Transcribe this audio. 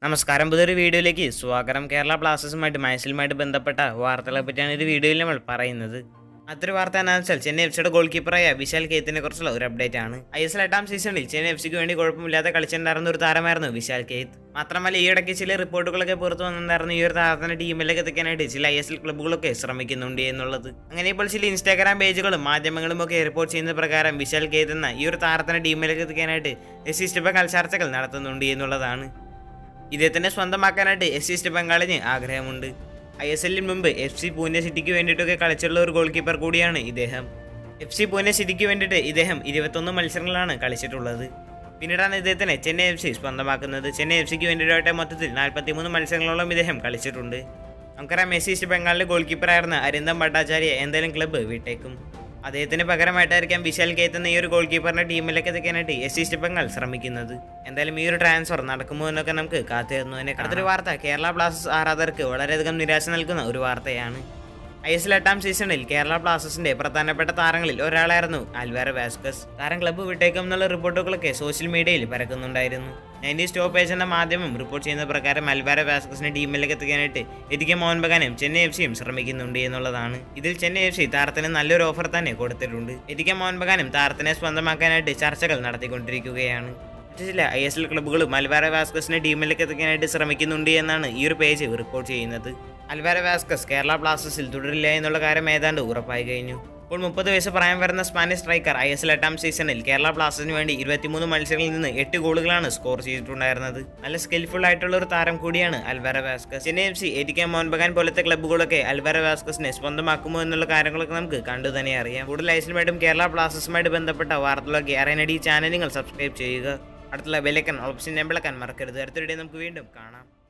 നമസ്കാരം പുതിയൊരു വീഡിയോയിലേക്ക് സ്വാഗതം കേരള ബ്ലാസ്റ്റേഴ്സുമായിട്ട് മാച്ചിലുമായിട്ട് ബന്ധപ്പെട്ട വാർത്തകളെ പറ്റിയാണ് ഒരു വീഡിയോയിൽ നമ്മൾ പറയുന്നത് അതൊരു വാർത്ത എന്താണെന്ന് വെച്ചാൽ ചെന്നൈ എഫ് സിയുടെ ഗോൾ കീപ്പറായ വിശാൽ കേത്തിനെ കുറിച്ചുള്ള ഒരു അപ്ഡേറ്റ് ആണ് ഐ എസ് എൽ എട്ടാം സീസണിൽ ചെന്നൈ എഫ് സിക്ക് വേണ്ടി കുഴപ്പമില്ലാതെ കളിച്ചിട്ടുണ്ടായിരുന്ന ഒരു താരമായിരുന്നു വിശാൽ കേത്ത് മാത്രമല്ല ഈ ഇടയ്ക്ക് ചില റിപ്പോർട്ടുകളൊക്കെ പുറത്തു വന്നിട്ടുണ്ടായിരുന്നു ഈ ഒരു താരത്തിന്റെ ടീമിലേക്ക് എത്തിക്കാനായിട്ട് ചില ഐ എസ് എൽ ക്ലബ്ബുകളൊക്കെ ശ്രമിക്കുന്നുണ്ട് എന്നുള്ളത് അങ്ങനെ ഇപ്പോൾ ചില ഇൻസ്റ്റാഗ്രാം പേജുകളും മാധ്യമങ്ങളും ഒക്കെ റിപ്പോർട്ട് ചെയ്യുന്ന പ്രകാരം വിശാൽ കേത്ത് എന്ന ഈ ഒരു താരത്തിന്റെ ടീമിലേക്ക് എത്തിക്കാനായിട്ട് എസ് സി സ്റ്റെപ്പക്കാൽ ചർച്ചകൾ നടത്തുന്നുണ്ട് എന്നുള്ളതാണ് ഇദ്ദേഹത്തിനെ സ്വന്തമാക്കാനായിട്ട് എസ് ഈസ്റ്റ് ബംഗാളിന് ആഗ്രഹമുണ്ട് ഐ എസ് എല്ലിന് മുമ്പ് എഫ് സി പൂനെ സിറ്റിക്ക് വേണ്ടിയിട്ടൊക്കെ കളിച്ചിട്ടുള്ള ഒരു ഗോൾ കീപ്പർ കൂടിയാണ് ഇദ്ദേഹം എഫ് സി പൂനെ സിറ്റിക്ക് വേണ്ടിയിട്ട് ഇദ്ദേഹം ഇരുപത്തൊന്ന് മത്സരങ്ങളാണ് കളിച്ചിട്ടുള്ളത് പിന്നീടാണ് ഇദ്ദേഹത്തിനെ ചെന്നൈ എഫ് സി സ്വന്തമാക്കുന്നത് ചെന്നൈ എഫ് സിക്ക് വേണ്ടിയിട്ടായിട്ട് മൊത്തത്തിൽ നാൽപ്പത്തിമൂന്ന് മത്സരങ്ങളോളം ഇദ്ദേഹം കളിച്ചിട്ടുണ്ട് നമുക്കറിയാം എസ് ഈസ്റ്റ് ബംഗാളിലെ ഗോൾ കീപ്പറായിരുന്ന അരിന്ദം ഭട്ടാചാര്യ എന്തായാലും ക്ലബ്ബ് വിട്ടേക്കും അദ്ദേഹത്തിന് പകരമായിട്ടായിരിക്കാം വിശാൽ കേത്ത് എന്ന ഈ ഒരു ഗോൾ കീപ്പറിന്റെ ടീമിലേക്ക് എത്തിക്കാനായിട്ട് എസ് ഈസ്റ്റ് ബംഗാൾ ശ്രമിക്കുന്നത് എന്തായാലും ഈ ഒരു ട്രാൻസ്ഫർ നടക്കുമോ എന്നൊക്കെ നമുക്ക് കാത്തിരുന്നതിനെ അടുത്തൊരു വാർത്ത കേരള ബ്ലാസ്റ്റേഴ്സ് ആരാധകർക്ക് വളരെയധികം നിരാശ നൽകുന്ന ഒരു വാർത്തയാണ് ഐ എസ് എൽ എട്ടാം സീസണിൽ കേരള ബ്ലാസ്റ്റേഴ്സിന്റെ പ്രധാനപ്പെട്ട താരങ്ങളിൽ ഒരാളായിരുന്നു ആൽവാര വാസ്കസ് താരം ക്ലബ്ബ് വിട്ടേക്കും എന്നുള്ള റിപ്പോർട്ടുകളൊക്കെ സോഷ്യൽ മീഡിയയിൽ പരക്കുന്നുണ്ടായിരുന്നു നയൻറ്റി സ്റ്റോപ്പേജ് എന്ന മാധ്യമം റിപ്പോർട്ട് ചെയ്യുന്ന പ്രകാരം അൽവാര വാസ്കസിനെ ടീമിലേക്ക് എത്തിക്കാനായിട്ട് എരിക്ക മോഹൻ ബഗാനും ചെന്നൈ എഫ് സിയും ശ്രമിക്കുന്നുണ്ട് എന്നുള്ളതാണ് ഇതിൽ ചെന്നൈ എഫ് സി താരത്തിന് നല്ലൊരു ഓഫർ തന്നെ കൊടുത്തിട്ടുണ്ട് എരിക്ക മോഹൻ ബഗാനും താരത്തിനെ സ്വന്തമാക്കാനായിട്ട് ചർച്ചകൾ നടത്തിക്കൊണ്ടിരിക്കുകയാണ് മറ്റു ചില ഐ എസ് എൽ ക്ലബ്ബുകളും അൽവാര വാസ്കസിനെ ടീമിലേക്ക് എത്തിക്കാനായിട്ട് ശ്രമിക്കുന്നുണ്ട് എന്നാണ് ഈ ഒരു പേജ് റിപ്പോർട്ട് ചെയ്യുന്നത് അൽവാര വാസ്കസ് കേരള ബ്ലാസ്റ്റേഴ്സിൽ തുടരില്ല എന്നുള്ള കാര്യം ഏതാണ്ട് ഉറപ്പായി കഴിഞ്ഞു ഇപ്പോൾ മുപ്പത് വയസ്സ് പ്രായം വരുന്ന Spanish striker I S L എട്ടാം സീസണിൽ കേരള ബ്ലാസ്റ്റേഴ്സിന് വേണ്ടി ഇരുപത്തിമൂന്ന് മത്സരങ്ങളിൽ നിന്ന് എട്ട് ഗോളുകളാണ് സ്കോർ ചെയ്തിട്ടുണ്ടായിരുന്നത് നല്ല സ്കിൽഫുൾ ആയിട്ടുള്ള ഒരു താരം കൂടിയാണ് Alvaro Vazquez Chennai F C എരിക്ക മോഹൻ ബഗാൻ പോലത്തെ ക്ലബ്ബുകളൊക്കെ അൽവാര വാസ്കസിനെ സ്വന്തമാക്കുമോ എന്നുള്ള കാര്യങ്ങളൊക്കെ നമുക്ക് കണ്ടു തന്നെ അറിയാം കൂടുതൽ ഐസിലുമായിട്ടും കേരള ബ്ലാസ്റ്റേഴ്സുമായിട്ട് ബന്ധപ്പെട്ട വാർത്തകളൊക്കെ അറിയാനായിട്ട് ഈ ചാനൽ നിങ്ങൾ സബ്സ്ക്രൈബ് ചെയ്യുക അടുത്തുള്ള ബെലക്കൻ ഓപ്ഷൻ എംബിളക്കാൻ മറക്കരുത് അടുത്തൊരു നമുക്ക് വീണ്ടും കാണാം